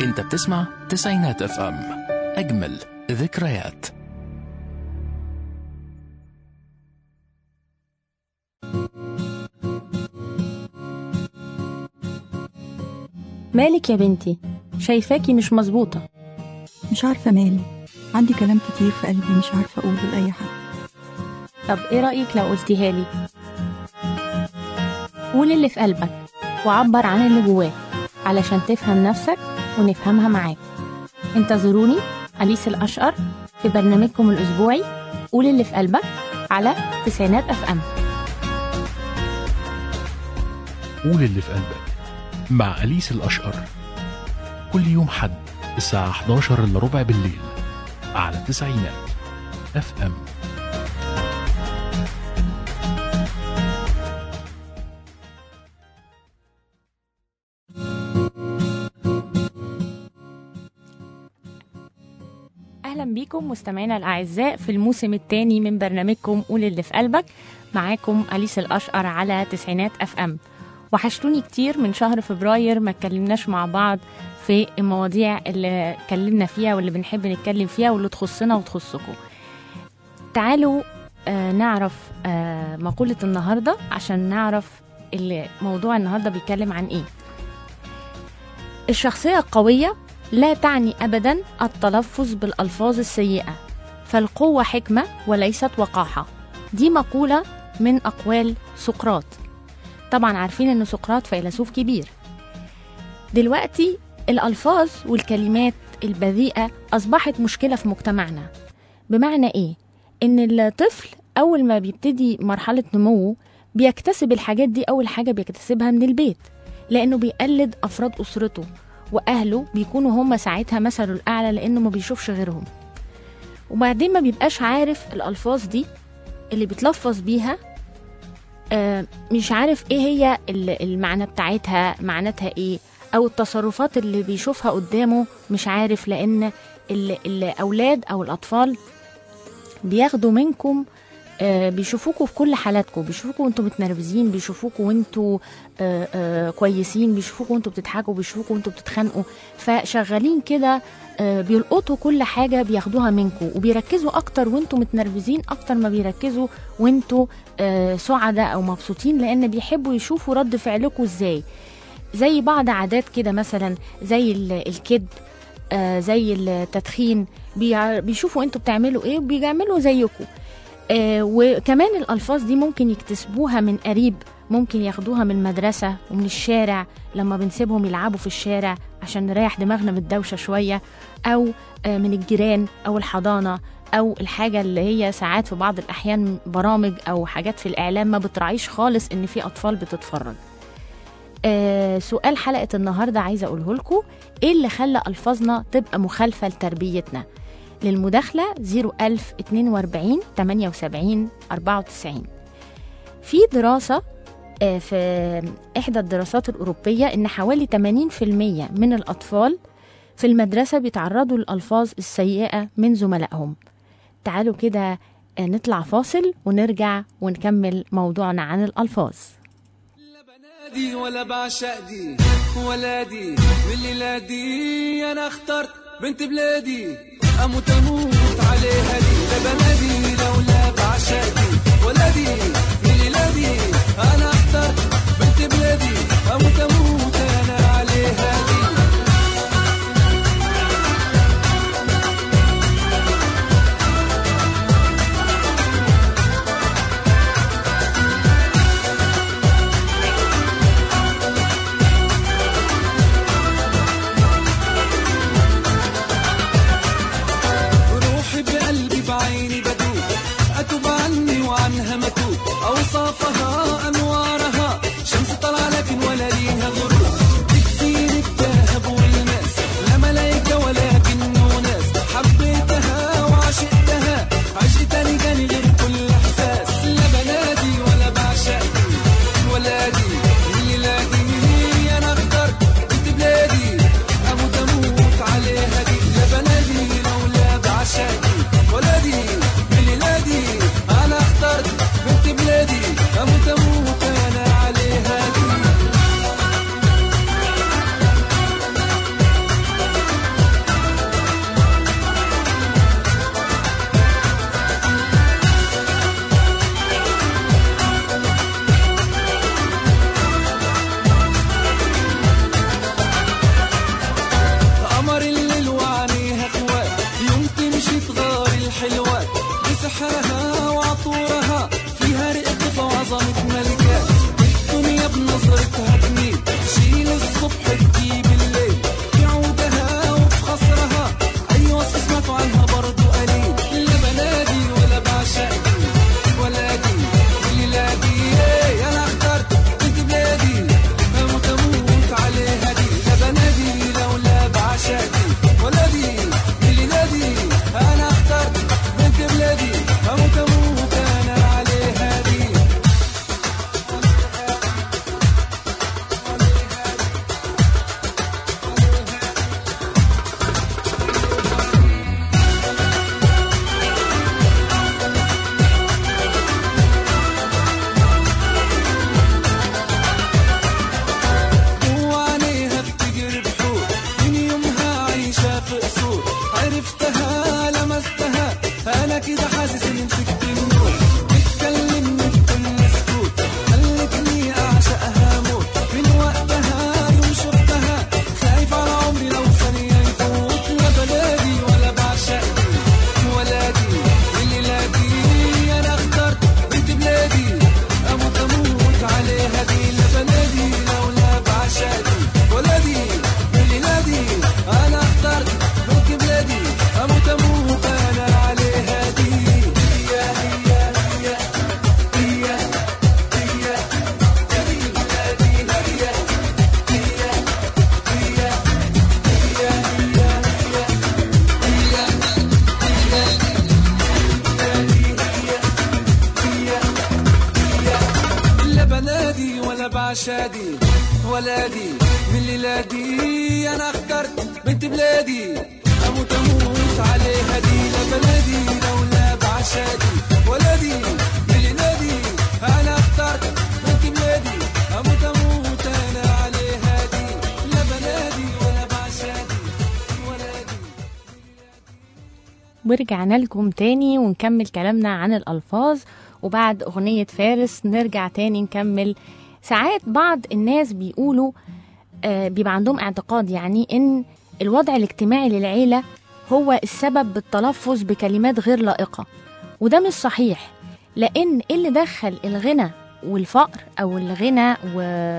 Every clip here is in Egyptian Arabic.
انت بتسمع تسعينات اف ام اجمل ذكريات مالك يا بنتي شايفاكي مش مظبوطة مش عارفة مالي عندي كلام كتير في قلبي مش عارفة أقوله لأي حد طب ايه رأيك لو قلتيها لي قول اللي في قلبك وعبر عن اللي جواك علشان تفهم نفسك ونفهمها معاك انتظروني أليس الأشقر في برنامجكم الأسبوعي قول اللي في قلبك على تسعينات أف أم قول اللي في قلبك مع أليس الأشقر كل يوم حد الساعة 11 إلا ربع بالليل على تسعينات اف ام أهلا بيكم مستمعينا الأعزاء في الموسم الثاني من برنامجكم قول اللي في قلبك معاكم أليس الأشقر على تسعينات أف أم وحشتوني كتير من شهر فبراير ما اتكلمناش مع بعض في المواضيع اللي اتكلمنا فيها واللي بنحب نتكلم فيها واللي تخصنا وتخصكم تعالوا آه نعرف آه مقولة النهاردة عشان نعرف اللي موضوع النهاردة بيتكلم عن ايه الشخصية القوية لا تعني أبدا التلفظ بالألفاظ السيئة فالقوة حكمة وليست وقاحة دي مقولة من أقوال سقراط طبعا عارفين أن سقراط فيلسوف كبير دلوقتي الألفاظ والكلمات البذيئة أصبحت مشكلة في مجتمعنا بمعنى إيه؟ إن الطفل أول ما بيبتدي مرحلة نموه بيكتسب الحاجات دي أول حاجة بيكتسبها من البيت لأنه بيقلد أفراد أسرته وأهله بيكونوا هم ساعتها مثله الأعلى لأنه ما بيشوفش غيرهم وبعدين ما بيبقاش عارف الألفاظ دي اللي بيتلفظ بيها آه، مش عارف ايه هي ال- المعنى بتاعتها معناتها ايه او التصرفات اللي بيشوفها قدامه مش عارف لان ال- الاولاد او الاطفال بياخدوا منكم آه، بيشوفوكوا في كل حالاتكم بيشوفوكوا وانتوا متنرفزين بيشوفوكوا وانتوا آه، آه، كويسين بيشوفوكوا وانتوا بتضحكوا بيشوفوكوا وانتوا بتتخانقوا فشغالين كده آه، بيلقطوا كل حاجه بياخدوها منكم وبيركزوا اكتر وانتوا متنرفزين اكتر ما بيركزوا وانتوا آه، سعداء او مبسوطين لان بيحبوا يشوفوا رد فعلكم ازاي زي بعض عادات كده مثلا زي ال- الكذب آه، زي التدخين بيع- بيشوفوا انتوا بتعملوا ايه وبيعملوا زيكم آه، وكمان الالفاظ دي ممكن يكتسبوها من قريب ممكن ياخدوها من المدرسة ومن الشارع لما بنسيبهم يلعبوا في الشارع عشان نريح دماغنا من الدوشة شوية أو آه، من الجيران أو الحضانة أو الحاجة اللي هي ساعات في بعض الأحيان برامج أو حاجات في الإعلام ما بتراعيش خالص إن في أطفال بتتفرج آه سؤال حلقة النهاردة عايزة أقوله لكم إيه اللي خلى ألفاظنا تبقى مخالفة لتربيتنا للمداخلة 01042 78 94 في دراسة آه، في إحدى الدراسات الأوروبية إن حوالي 80% من الأطفال في المدرسة بيتعرضوا للألفاظ السيئة من زملائهم تعالوا كده آه، نطلع فاصل ونرجع ونكمل موضوعنا عن الألفاظ دي ولا بعشق دي ولا دي من الليلة دي انا اخترت بنت بلادي اموت اموت عليها دي لا بنادي لولا بعشق دي ولا دي من الليلة دي انا اخترت بنت بلادي اموت اموت انا عليها دي روحي بقلبي بعيني بدوب أتوب عني وعنها مكتوب أوصافها أنوارها شمس طلع لكن ولا ليها نظرتها جميل شيل الصبح تجيب الليل في عودها وفي خصرها اي وصف سمعتوا عنها برضو قليل لا بنادي ولا بعشق دي ولا دي اللي لا دي إيه، انا اخترت بنت بلادي اموت اموت عليها دي لا بنادي لولا بعشق دي ولا دي اللي لا دي انا اخترت بنت بلادي اموت اموت انا عليها دي وعينيها بتجري بحور من يومها عايشة في قصور عرفتها لمستها أنا كده حاسس إني مسكت النور بتكلمني بكل سكوت خلتني أعشقها موت من وقتها يوم شفتها خايف على عمري لو ثانية يفوت لا بلادي ولا بعشق دي ولا دي اللي لا دي أنا اخترت بنت بلادي أموت أموت عليها دي لا بلادي لولا بعشق دي ولا دي اللي لا دي أنا اخترت بنت بلادي أموت أموت أنا عليها دي هي هي هي هي هي هي بلادي هي هي هي هي هي لا بنادي ولا بعشادي ولا دي من اللي لا دي انا اخترت بنت بلادي اموت اموت عليها دي لا بنادي لولا بعشادي ولا دي من اللي لا دي انا اخترت بنت بلادي اموت اموت انا عليها دي لا بنادي ولا بعشادي ولا دي ورجعنا لكم تاني ونكمل كلامنا عن الألفاظ وبعد أغنية فارس نرجع تاني نكمل ساعات بعض الناس بيقولوا آه بيبقى عندهم اعتقاد يعني إن الوضع الاجتماعي للعيلة هو السبب بالتلفظ بكلمات غير لائقة وده مش صحيح لأن اللي دخل الغنى والفقر أو الغنى و...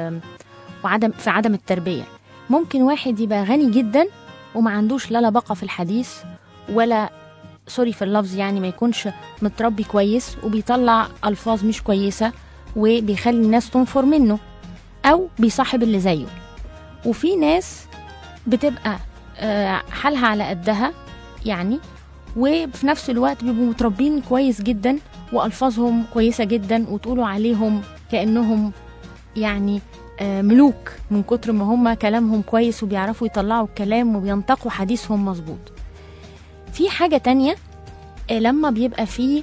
وعدم في عدم التربية ممكن واحد يبقى غني جدا وما عندوش لا لبقة في الحديث ولا سوري في اللفظ يعني ما يكونش متربي كويس وبيطلع ألفاظ مش كويسة وبيخلي الناس تنفر منه أو بيصاحب اللي زيه وفي ناس بتبقى آه، حالها على قدها يعني وفي نفس الوقت بيبقوا متربين كويس جدا وألفاظهم كويسة جدا وتقولوا عليهم كأنهم يعني آه، ملوك من كتر ما هم كلامهم كويس وبيعرفوا يطلعوا الكلام وبينطقوا حديثهم مظبوط في حاجة تانية آه، لما بيبقى في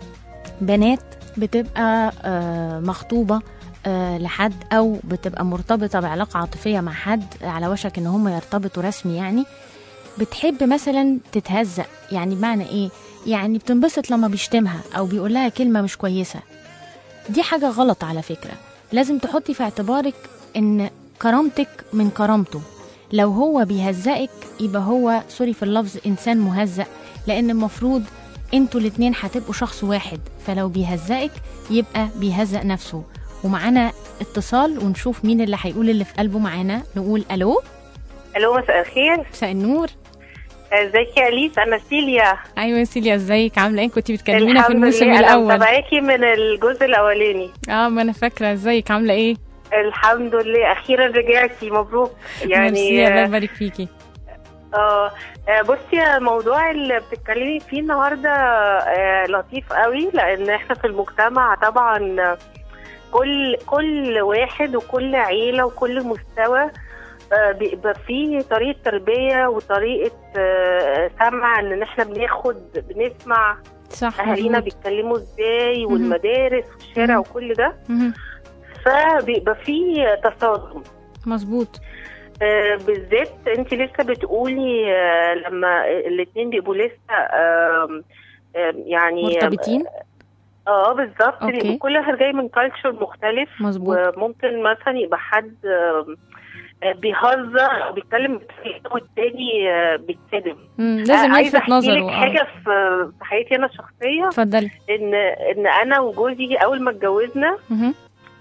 بنات بتبقى آه، مخطوبة آه، لحد أو بتبقى مرتبطة بعلاقة عاطفية مع حد على وشك إن هم يرتبطوا رسمي يعني بتحب مثلا تتهزق يعني بمعنى إيه؟ يعني بتنبسط لما بيشتمها أو بيقول لها كلمة مش كويسة دي حاجة غلط على فكرة لازم تحطي في اعتبارك إن كرامتك من كرامته لو هو بيهزقك يبقى هو سوري في اللفظ إنسان مهزأ لأن المفروض انتوا الاتنين هتبقوا شخص واحد فلو بيهزقك يبقى بيهزق نفسه ومعانا اتصال ونشوف مين اللي هيقول اللي في قلبه معانا نقول الو الو مساء الخير مساء النور ازيك يا اليس انا سيليا ايوه سيليا ازيك عامله ايه كنت بتكلمينا في الحمد الموسم لله انا الاول متابعاكي من الجزء الاولاني اه ما انا فاكره ازيك عامله ايه الحمد لله اخيرا رجعتي مبروك ميرسي يعني الله يبارك فيكي اه آه، بصي الموضوع اللي بتتكلمي فيه النهارده آه، لطيف قوي لان احنا في المجتمع طبعا آه، كل كل واحد وكل عيله وكل مستوى آه، بيبقى فيه طريقه تربيه وطريقه آه، سمع ان احنا بناخد بنسمع صح اهالينا مظبوط. بيتكلموا ازاي مهم. والمدارس والشارع مهم. وكل ده مهم. فبيبقى فيه تصادم مظبوط آه، بالذات انت لسه بتقولي آه، لما الاثنين بيبقوا لسه آم، آم، يعني مرتبطين اه بالظبط أوكي. بيبقوا كل واحد جاي من كالتشر مختلف مظبوط. وممكن مثلا يبقى حد آم، آه، بيهزر او بيتكلم بطريقه والتاني آه، بيتصدم مم. لازم آه، عايزه يلفت احكي لك نظره حاجه اه في في حياتي انا الشخصيه اتفضلي ان ان انا وجوزي اول ما اتجوزنا مهم.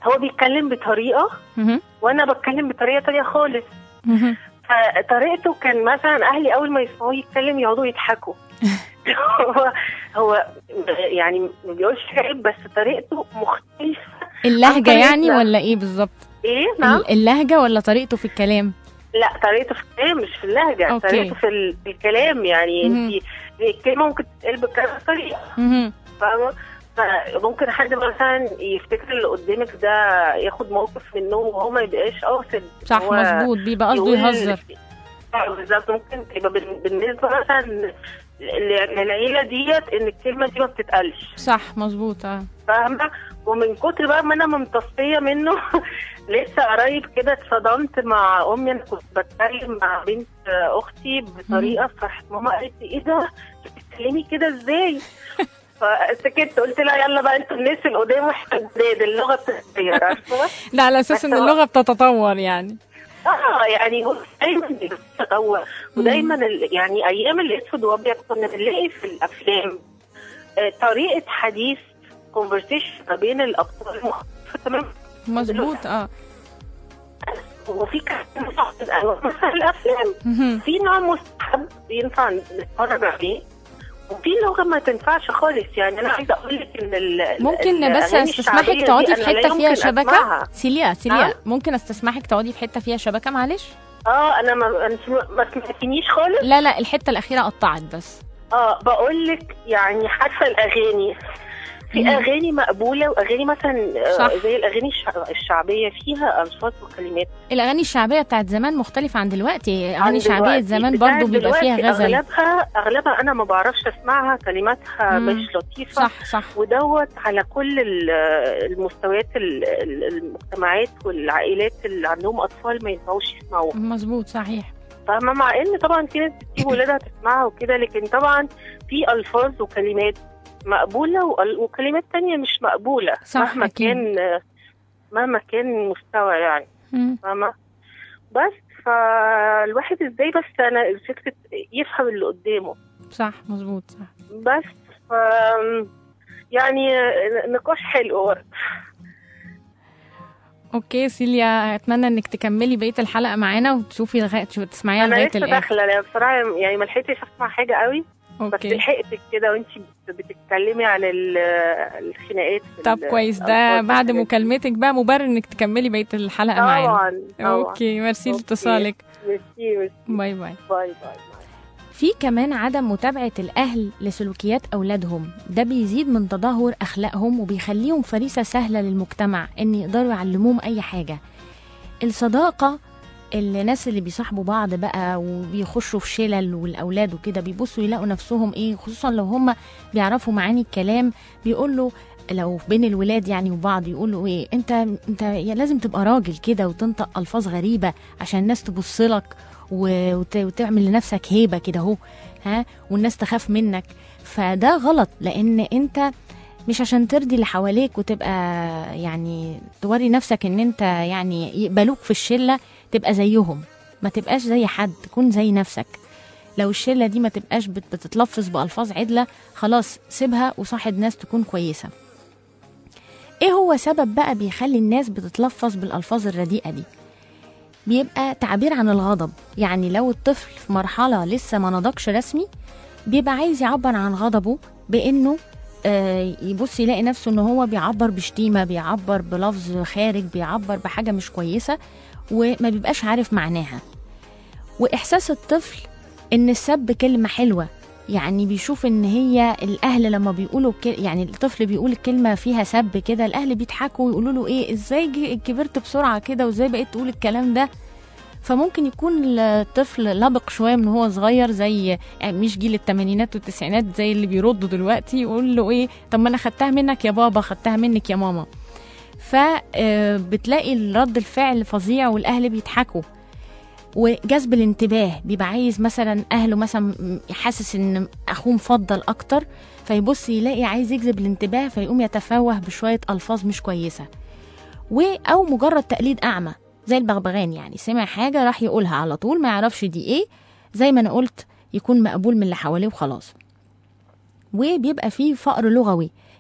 هو بيتكلم بطريقه مهم. وانا بتكلم بطريقه تانية خالص مهم. فطريقته كان مثلا اهلي اول ما يسمعوه يتكلم يقعدوا يضحكوا هو هو يعني ما بيقولش عيب بس طريقته مختلفه اللهجة طريقتنا. يعني ولا ايه بالظبط ايه نعم ال- اللهجة ولا طريقته في الكلام لا طريقته في الكلام مش في اللهجه أوكي. طريقته في, ال- في الكلام يعني مهم. انت الكلمه ممكن تتقال بكذا طريقه مهم. فاهمه فممكن حد مثلا يفتكر اللي قدامك ده ياخد موقف منه وهو ما يبقاش قاصد صح هو مظبوط بيبقى قصده يقول- يهزر آه، بالظبط ممكن يبقى بال- بالنسبه مثلا ل- للعيله ديت ان الكلمه دي ما بتتقالش صح مظبوط اه فاهمه ومن كتر بقى ما انا ممتصيه منه لسه قريب كده اتصدمت مع امي انا كنت بتكلم مع بنت اختي بطريقه فراحت ماما قالت لي ايه ده بتتكلمي كده ازاي فسكت قلت لها يلا بقى انتوا الناس القدام واحنا جداد اللغه بتتغير عارفه لا على اساس بس ان هو- اللغة بتتطور يعني اه يعني هو دايما بيتطور ودايما ال- يعني ايام الاسود وابيض كنا بنلاقي في الافلام آه، طريقه حديث كونفرسيشن ما بين الابطال مختلفه تماما مظبوط اه وفي كمان نوع من انواع مثلا الافلام مهم. في نوع مستحب ينفع نتفرج عليه وفي لغه ما تنفعش خالص يعني انا عايزه اقول لك ان ال- ممكن بس الأغاني استسمحك الشعبية تقعدي دي في أنا لا حتة فيها يمكن شبكة أسمعها. سيليا سيليا نعم؟ ممكن استسمحك تقعدي في حتة فيها شبكة معلش اه انا ما انت ما سمعتنيش خالص لا لا الحتة الأخيرة قطعت بس اه بقول لك يعني حتى الاغاني في مم. اغاني مقبوله واغاني مثلا آه، صح. زي الاغاني الشع- الشعبيه فيها الفاظ وكلمات الأغاني الشعبية بتاعت زمان مختلفة عن دلوقتي عن أغاني شعبية دلوقتي. زمان بتاعت برضو بيبقى فيها دلوقتي غزل اغلبها اغلبها انا ما بعرفش اسمعها كلماتها مم. مش لطيفه صح صح ودوت على كل ال- المستويات ال- ال- المجتمعات والعائلات اللي عندهم اطفال ما ينفعوش يسمعوها مظبوط صحيح فاهمه مع ان طبعا في ناس بتسيب ولادها تسمعها وكده لكن طبعا في الفاظ وكلمات مقبوله وال- وكلمات تانية مش مقبوله صح، مهما أكيد. كان مهما كان المستوى يعني مم. فاهمه بس فالواحد ازاي بس انا فكره يفهم اللي قدامه صح مظبوط صح بس ف يعني نقاش حلو برضه. اوكي سيليا اتمنى انك تكملي بقيه الحلقه معانا وتشوفي لغايه تشوفي- تسمعيها انا لغايه لسه الاخر داخله انا بصراحه يعني ما لحقتش اسمع حاجه قوي بس اوكي لحقتك كده وانت بتتكلمي عن ال- الخناقات في طب ال- كويس ده الألفاظ بعد والحاجات دي. مكالمتك بقى مبرر انك تكملي بقيه الحلقه معانا طبعا طبعا اوكي ميرسي أوكي. لاتصالك ميرسي ميرسي باي باي باي باي في كمان عدم متابعة الأهل لسلوكيات أولادهم ده بيزيد من تدهور أخلاقهم وبيخليهم فريسة سهلة للمجتمع إن يقدروا يعلموهم أي حاجة الصداقة الناس اللي بيصاحبوا بعض بقى وبيخشوا في شلل والأولاد وكده بيبصوا يلاقوا نفسهم إيه خصوصا لو هم بيعرفوا معاني الكلام بيقولوا لو بين الولاد يعني وبعض يقولوا ايه انت انت يا لازم تبقى راجل كده وتنطق الفاظ غريبه عشان الناس تبص لك و- وت- وتعمل لنفسك هيبه كده اهو ها والناس تخاف منك فده غلط لان انت مش عشان ترضي اللي حواليك وتبقى يعني توري نفسك ان انت يعني يقبلوك في الشله تبقى زيهم ما تبقاش زي حد تكون زي نفسك لو الشله دي ما تبقاش بت- بتتلفظ بالفاظ عدله خلاص سيبها وصاحب ناس تكون كويسه ايه هو سبب بقى بيخلي الناس بتتلفظ بالالفاظ الرديئه دي بيبقى تعبير عن الغضب يعني لو الطفل في مرحله لسه ما نضجش رسمي بيبقى عايز يعبر عن غضبه بانه آه، يبص يلاقي نفسه ان هو بيعبر بشتيمه بيعبر بلفظ خارج بيعبر بحاجه مش كويسه وما بيبقاش عارف معناها واحساس الطفل ان السب كلمه حلوه يعني بيشوف ان هي الاهل لما بيقولوا ك... يعني الطفل بيقول الكلمه فيها سب كده الاهل بيضحكوا ويقولوا له ايه ازاي ج- كبرت بسرعه كده وازاي بقيت تقول الكلام ده فممكن يكون الطفل لبق شويه من هو صغير زي يعني مش جيل الثمانينات والتسعينات زي اللي بيردوا دلوقتي يقول له ايه طب ما انا خدتها منك يا بابا خدتها منك يا ماما فبتلاقي رد الفعل فظيع والاهل بيضحكوا وجذب الانتباه بيبقى عايز مثلا اهله مثلا حاسس ان اخوه مفضل اكتر فيبص يلاقي عايز يجذب الانتباه فيقوم يتفوه بشويه الفاظ مش كويسه و او مجرد تقليد اعمى زي البغبغان يعني سمع حاجه راح يقولها على طول ما يعرفش دي ايه زي ما انا قلت يكون مقبول من اللي حواليه وخلاص وبيبقى فيه فقر لغوي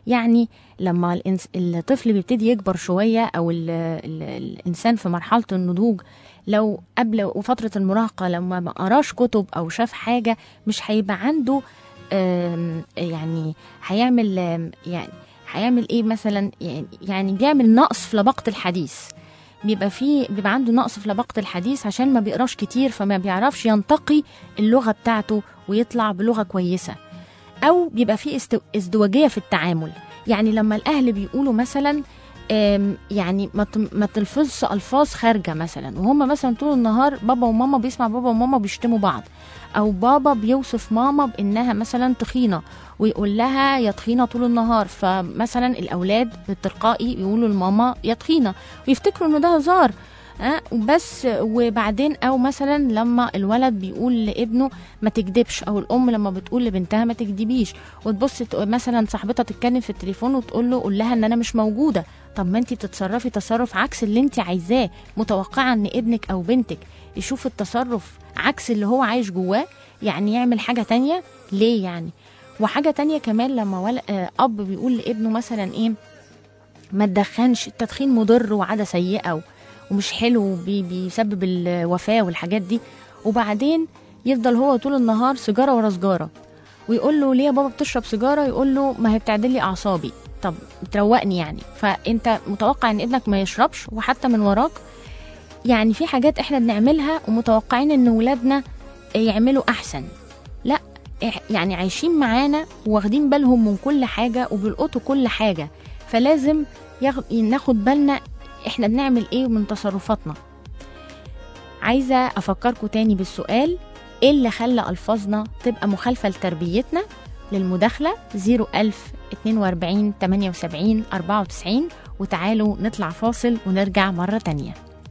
يعني لما الإنس... الطفل بيبتدي يكبر شوية أو ال... ال... الإنسان في مرحلة النضوج لو قبل فترة المراهقة لما ما قراش كتب أو شاف حاجة مش هيبقى عنده آم، يعني هيعمل آم، يعني هيعمل ايه مثلا يعني- يعني بيعمل نقص في لباقة الحديث بيبقى فيه بيبقى عنده نقص في لباقة الحديث عشان ما بيقراش كتير فما بيعرفش ينتقي اللغة بتاعته ويطلع بلغة كويسة أو بيبقى فيه است- ازدواجية في التعامل يعني لما الأهل بيقولوا مثلا آم، يعني ما ت- ما تلفظش ألفاظ خارجة مثلا وهم مثلا طول النهار بابا وماما بيسمع بابا وماما بيشتموا بعض أو بابا بيوصف ماما بإنها مثلا تخينة ويقول لها يا تخينة طول النهار فمثلا الأولاد بالتلقائي يقولوا لماما يا تخينة ويفتكروا إنه ده هزار أه بس وبعدين او مثلا لما الولد بيقول لابنه ما تكدبش او الام لما بتقول لبنتها ما تكدبيش وتبص تق- مثلا صاحبتها تتكلم في التليفون وتقول له قول لها ان انا مش موجوده طب ما انت بتتصرفي تصرف عكس اللي انت عايزاه متوقعه ان ابنك او بنتك يشوف التصرف عكس اللي هو عايش جواه يعني يعمل حاجه تانية ليه يعني وحاجه تانية كمان لما ول... آه، اب بيقول لابنه مثلا ايه ما تدخنش التدخين مضر وعاده سيئه و... ومش حلو وبي... بيسبب الوفاه والحاجات دي وبعدين يفضل هو طول النهار سيجاره ورا سيجاره ويقول له ليه يا بابا بتشرب سيجاره يقول له ما هي بتعدل لي اعصابي طب بتروقني يعني فانت متوقع ان ابنك ما يشربش وحتى من وراك يعني في حاجات احنا بنعملها ومتوقعين ان ولادنا يعملوا احسن لا إح- يعني عايشين معانا واخدين بالهم من كل حاجه وبيلقطوا كل حاجه فلازم ياخد ناخد بالنا احنا بنعمل ايه من تصرفاتنا عايزه افكركم تاني بالسؤال ايه اللي خلى الفاظنا تبقى مخالفه لتربيتنا للمداخله 01000 42 78 94 وتعالوا نطلع فاصل ونرجع مره تانيه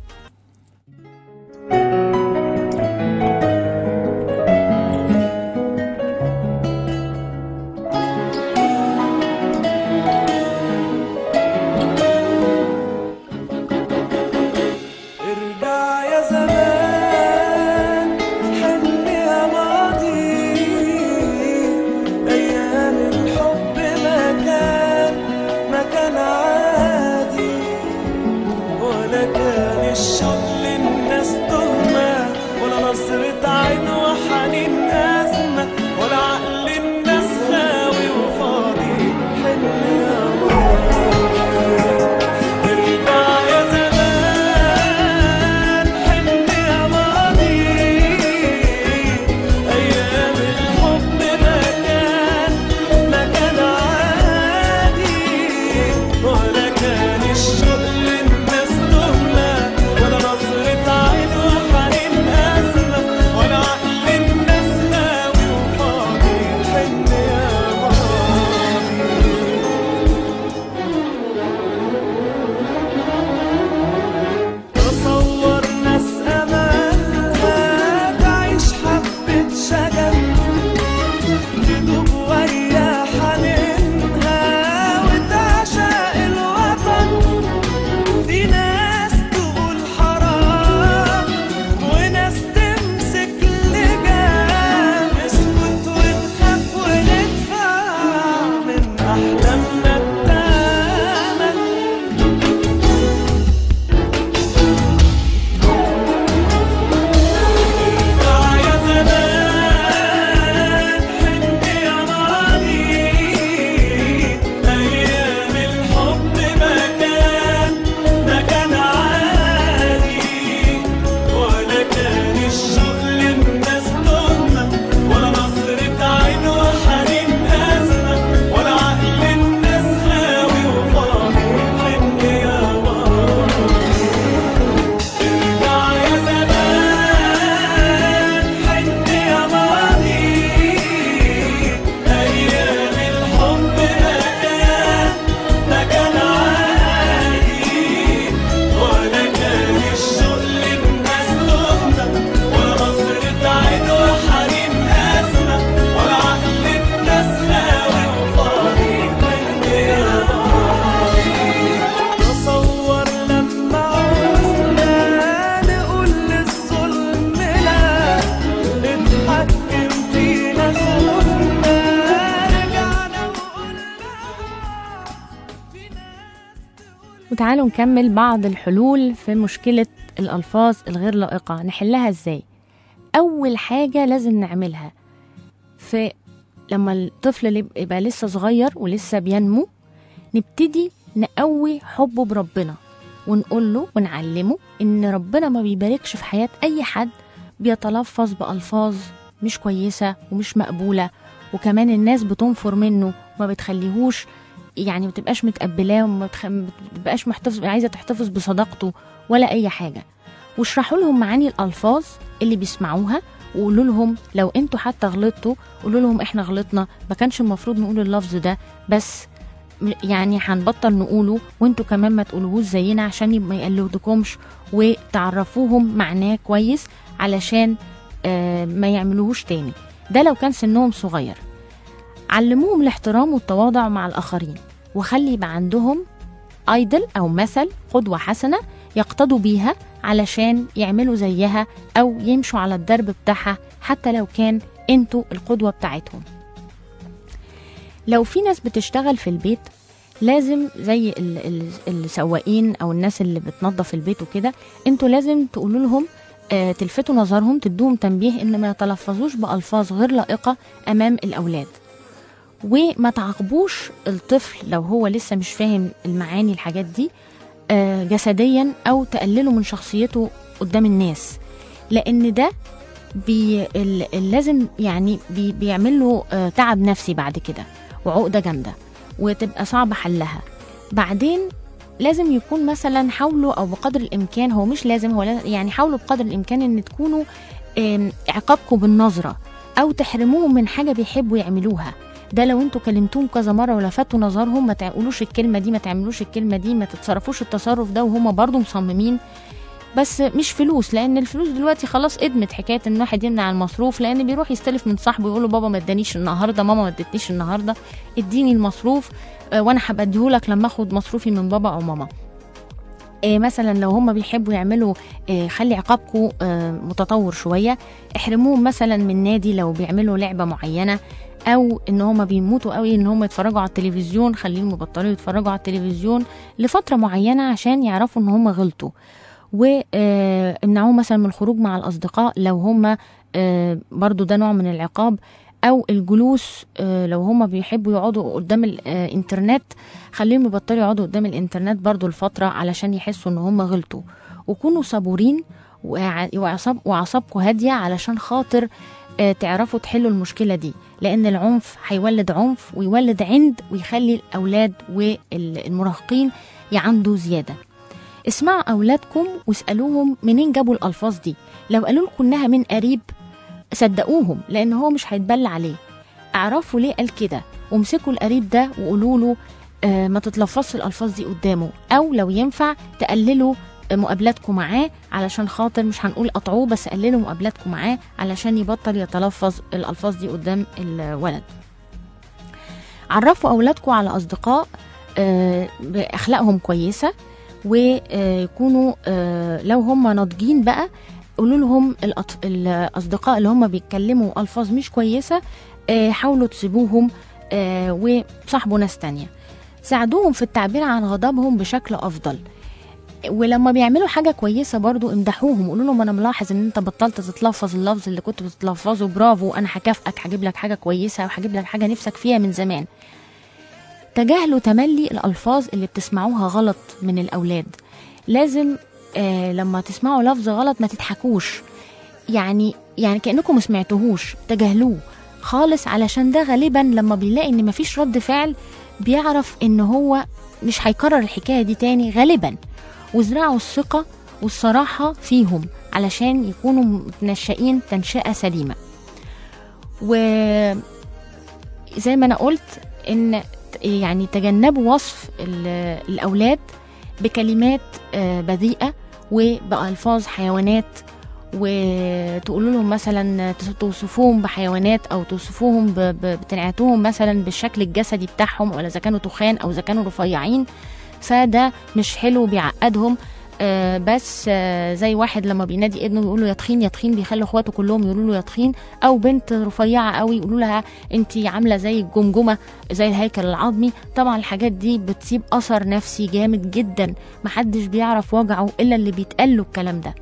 ارجع يا زمان حن يا ماضي ايام الحب ما كان ما كان عادي ولا كان وتعالوا نكمل بعض الحلول في مشكلة الألفاظ الغير لائقة نحلها ازاي أول حاجة لازم نعملها في لما الطفل اللي يبقى لسه صغير ولسه بينمو نبتدي نقوي حبه بربنا ونقول له ونعلمه ان ربنا ما بيباركش في حياة اي حد بيتلفظ بألفاظ مش كويسة ومش مقبولة وكمان الناس بتنفر منه وما بتخليهوش يعني ما بتبقاش متقبلاه وما بتخ- ما بتبقاش محتفظ عايزة تحتفظ بصداقته ولا أي حاجة واشرحوا لهم معاني الألفاظ اللي بيسمعوها وقولوا لهم لو انتوا حتى غلطتوا قولوا لهم احنا غلطنا ما كانش المفروض نقول اللفظ ده بس م- يعني هنبطل نقوله وانتوا كمان ما تقولوهوش زينا عشان ما يقلدكمش وتعرفوهم معناه كويس علشان آه، ما يعملوهوش تاني ده لو كان سنهم صغير علموهم الاحترام والتواضع مع الآخرين وخلي يبقى عندهم ايدل أو مثل قدوة حسنة يقتدوا بيها علشان يعملوا زيها أو يمشوا على الدرب بتاعها حتى لو كان انتوا القدوة بتاعتهم لو في ناس بتشتغل في البيت لازم زي ال- ال- السواقين او الناس اللي بتنظف البيت وكده انتوا لازم تقولوا لهم آه، تلفتوا نظرهم تدوهم تنبيه ان ما يتلفظوش بالفاظ غير لائقه امام الاولاد وما تعاقبوش الطفل لو هو لسه مش فاهم المعاني الحاجات دي آه، جسديا او تقللوا من شخصيته قدام الناس لان ده بي ال- ال- لازم يعني بي بيعمل له آه، تعب نفسي بعد كده وعقده جامده وتبقى صعب حلها بعدين لازم يكون مثلا حاولوا او بقدر الامكان هو مش لازم هو لا- يعني حاولوا بقدر الامكان ان تكونوا آم، عقابكم بالنظره او تحرموهم من حاجه بيحبوا يعملوها ده لو انتوا كلمتوهم كذا مره ولفتوا نظرهم ما تقولوش الكلمه دي ما تعملوش الكلمه دي ما تتصرفوش التصرف ده وهم برضو مصممين بس مش فلوس لان الفلوس دلوقتي خلاص ادمت حكايه ان واحد يمنع المصروف لان بيروح يستلف من صاحبه يقول له بابا ما ادانيش النهارده ماما ما ادتنيش النهارده اديني المصروف آه، وانا هبقى اديهولك لما اخد مصروفي من بابا او ماما آه، مثلا لو هم بيحبوا يعملوا آه، خلي عقابكم آه، متطور شويه احرموهم مثلا من نادي لو بيعملوا لعبه معينه او ان هم بيموتوا قوي ان هم يتفرجوا على التلفزيون خليهم يبطلوا يتفرجوا على التلفزيون لفتره معينه عشان يعرفوا ان هم غلطوا وامنعوهم مثلا من الخروج مع الاصدقاء لو هم آه، برضو ده نوع من العقاب او الجلوس آه، لو هم بيحبوا يقعدوا قدام الانترنت خليهم يبطلوا يقعدوا قدام الانترنت برضو لفتره علشان يحسوا ان هم غلطوا وكونوا صبورين وع- وعصب وعصابكم هاديه علشان خاطر آه، تعرفوا تحلوا المشكله دي لان العنف هيولد عنف ويولد عند ويخلي الاولاد والمراهقين يعندوا زياده اسمعوا اولادكم واسالوهم منين جابوا الالفاظ دي لو قالوا لكم انها من قريب صدقوهم لان هو مش هيتبلى عليه اعرفوا ليه قال كده وامسكوا القريب ده وقولوا له آه ما تتلفظش الالفاظ دي قدامه او لو ينفع تقللوا مقابلاتكم معاه علشان خاطر مش هنقول قطعوه بس قللوا مقابلاتكم معاه علشان يبطل يتلفظ الالفاظ دي قدام الولد عرفوا اولادكم على اصدقاء آه، باخلاقهم كويسه ويكونوا آه، لو هم ناضجين بقى قولوا لهم الأط- الاصدقاء اللي هم بيتكلموا الفاظ مش كويسه آه، حاولوا تسيبوهم آه، وصاحبوا ناس تانية ساعدوهم في التعبير عن غضبهم بشكل افضل ولما بيعملوا حاجه كويسه برضو امدحوهم قولوا لهم انا ملاحظ ان انت بطلت تتلفظ اللفظ اللي كنت بتتلفظه برافو انا هكافئك هجيب لك حاجه كويسه وهجيب لك حاجه نفسك فيها من زمان تجاهلوا تملي الألفاظ اللي بتسمعوها غلط من الأولاد لازم آه لما تسمعوا لفظ غلط ما تضحكوش يعني يعني كأنكم ما سمعتوهوش تجاهلوه خالص علشان ده غالبا لما بيلاقي ان مفيش رد فعل بيعرف ان هو مش هيكرر الحكاية دي تاني غالبا وزرعوا الثقة والصراحة فيهم علشان يكونوا متنشئين تنشئة سليمة وزي ما انا قلت ان يعني تجنبوا وصف ال- الأولاد بكلمات آه، بذيئة وبألفاظ حيوانات وتقولوا لهم مثلا توصفوهم بحيوانات او توصفوهم ب- ب- بتنعتوهم مثلا بالشكل الجسدي بتاعهم ولا اذا كانوا تخان او اذا كانوا رفيعين فده مش حلو بيعقدهم آه بس آه زي واحد لما بينادي ابنه يقول له يا تخين يا تخين بيخلي اخواته كلهم يقولوا له يا تخين او بنت رفيعه قوي يقولوا لها انت عامله زي الجمجمه زي الهيكل العظمي طبعا الحاجات دي بتسيب اثر نفسي جامد جدا محدش بيعرف وجعه الا اللي بيتقال له الكلام ده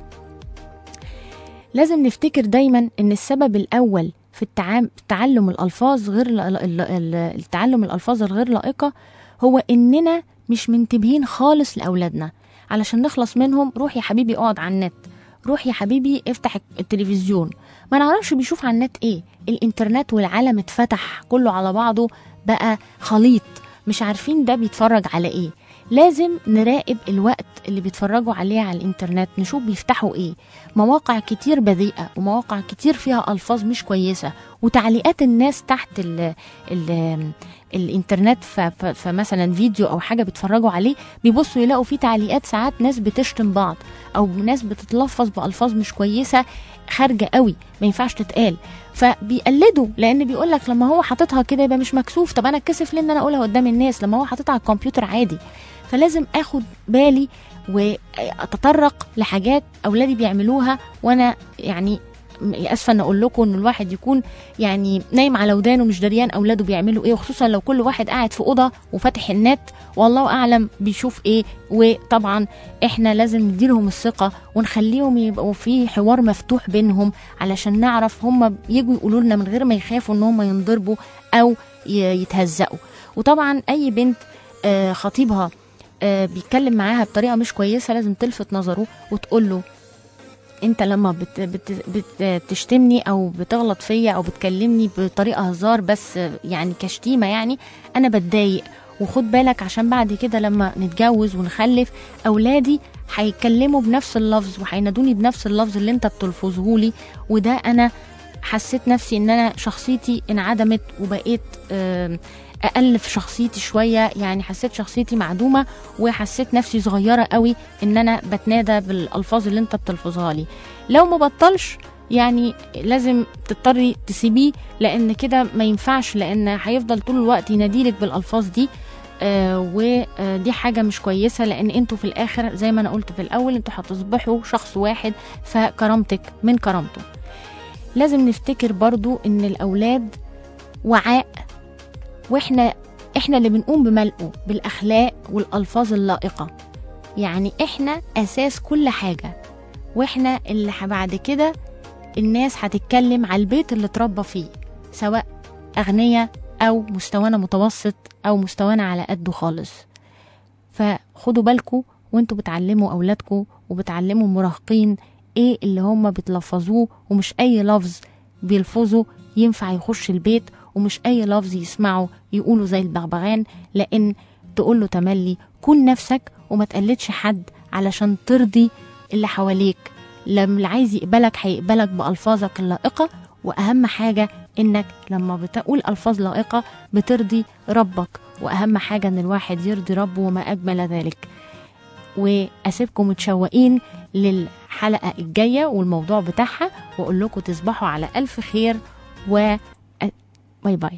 لازم نفتكر دايما ان السبب الاول في التعام... تعلم الالفاظ غير ال... ال... ال... التعلم الالفاظ الغير لائقه هو اننا مش منتبهين خالص لاولادنا علشان نخلص منهم روح يا حبيبي اقعد على النت روح يا حبيبي افتح التلفزيون ما نعرفش بيشوف على النت ايه الانترنت والعالم اتفتح كله على بعضه بقى خليط مش عارفين ده بيتفرج على ايه لازم نراقب الوقت اللي بيتفرجوا عليه على الانترنت نشوف بيفتحوا ايه مواقع كتير بذيئة ومواقع كتير فيها ألفاظ مش كويسة وتعليقات الناس تحت ال ال الانترنت ف- ف- فمثلا فيديو او حاجه بيتفرجوا عليه بيبصوا يلاقوا فيه تعليقات ساعات ناس بتشتم بعض او ناس بتتلفظ بالفاظ مش كويسه خارجه قوي ما ينفعش تتقال فبيقلدوا لان بيقول لك لما هو حاططها كده يبقى مش مكسوف طب انا اتكسف ليه ان انا اقولها قدام الناس لما هو حاططها على الكمبيوتر عادي فلازم اخد بالي واتطرق لحاجات اولادي بيعملوها وانا يعني اسفه ان اقول لكم ان الواحد يكون يعني نايم على ودانه مش دريان اولاده بيعملوا ايه وخصوصا لو كل واحد قاعد في اوضه وفاتح النت والله اعلم بيشوف ايه وطبعا احنا لازم نديلهم الثقه ونخليهم يبقوا في حوار مفتوح بينهم علشان نعرف هم يجوا يقولوا لنا من غير ما يخافوا ان هم ينضربوا او ي- يتهزقوا وطبعا اي بنت آه، خطيبها آه، بيتكلم معاها بطريقه مش كويسه لازم تلفت نظره وتقول له انت لما بت بت بتشتمني او بتغلط فيا او بتكلمني بطريقه هزار بس يعني كشتيمه يعني انا بتضايق وخد بالك عشان بعد كده لما نتجوز ونخلف اولادي هيتكلموا بنفس اللفظ وهينادوني بنفس اللفظ اللي انت بتلفظه لي وده انا حسيت نفسي ان انا شخصيتي انعدمت وبقيت آم، اقل في شخصيتي شويه يعني حسيت شخصيتي معدومه وحسيت نفسي صغيره قوي ان انا بتنادى بالالفاظ اللي انت بتلفظها لي لو ما بطلش يعني لازم تضطري تسيبيه لان كده ما ينفعش لان هيفضل طول الوقت يناديلك بالالفاظ دي آه ودي حاجه مش كويسه لان انتوا في الاخر زي ما انا قلت في الاول انتوا هتصبحوا شخص واحد فكرامتك من كرامته لازم نفتكر برضو ان الاولاد وعاء واحنا احنا اللي بنقوم بملئه بالاخلاق والالفاظ اللائقه يعني احنا اساس كل حاجه واحنا اللي ح- بعد كده الناس هتتكلم على البيت اللي اتربى فيه سواء اغنياء او مستوانا متوسط او مستوانا على قده خالص فخدوا بالكم وانتوا بتعلموا اولادكم وبتعلموا المراهقين ايه اللي هم بتلفظوه ومش اي لفظ بيلفظوا ينفع يخش البيت ومش اي لفظ يسمعه يقولوا زي البغبغان لان تقول له تملي كون نفسك وما تقلدش حد علشان ترضي اللي حواليك لما اللي عايز يقبلك هيقبلك بألفاظك اللائقة وأهم حاجة إنك لما بتقول ألفاظ لائقة بترضي ربك وأهم حاجة إن الواحد يرضي ربه وما أجمل ذلك وأسيبكم متشوقين للحلقة الجاية والموضوع بتاعها وأقول لكم تصبحوا على ألف خير و باي باي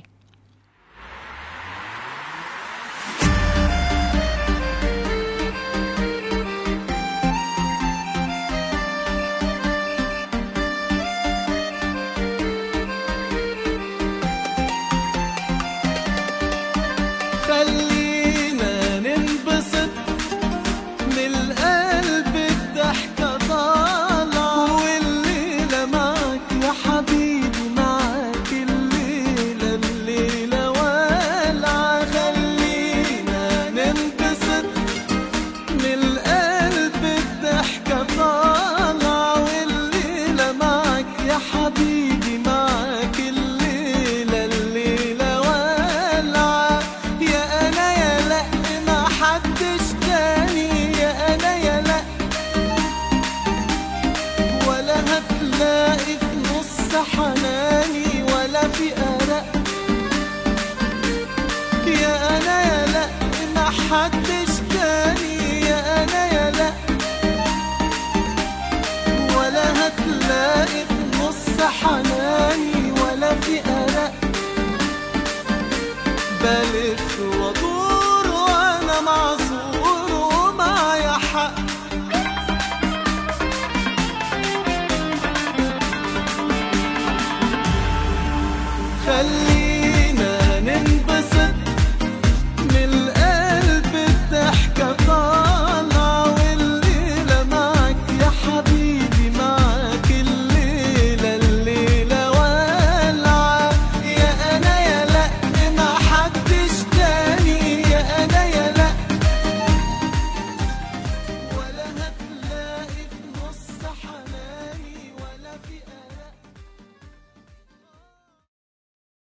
خلينا ننبسط من القلب الضحكة طالعة والليلة معك يا حبيبي معك الليلة الليلة والعة خلينا ننبسط من القلب الضحكة طالعة والليلة معك يا حبيبي معك الليلة الليلة والعة يا أنا يا لأ ما حدش تاني يا أنا يا لأ ولا هتلاقي في نص حناني ولا في أرق يا أنا يا لأ ما حدش تاني يا أنا يا لأ ولا هتلاقي في نص حناني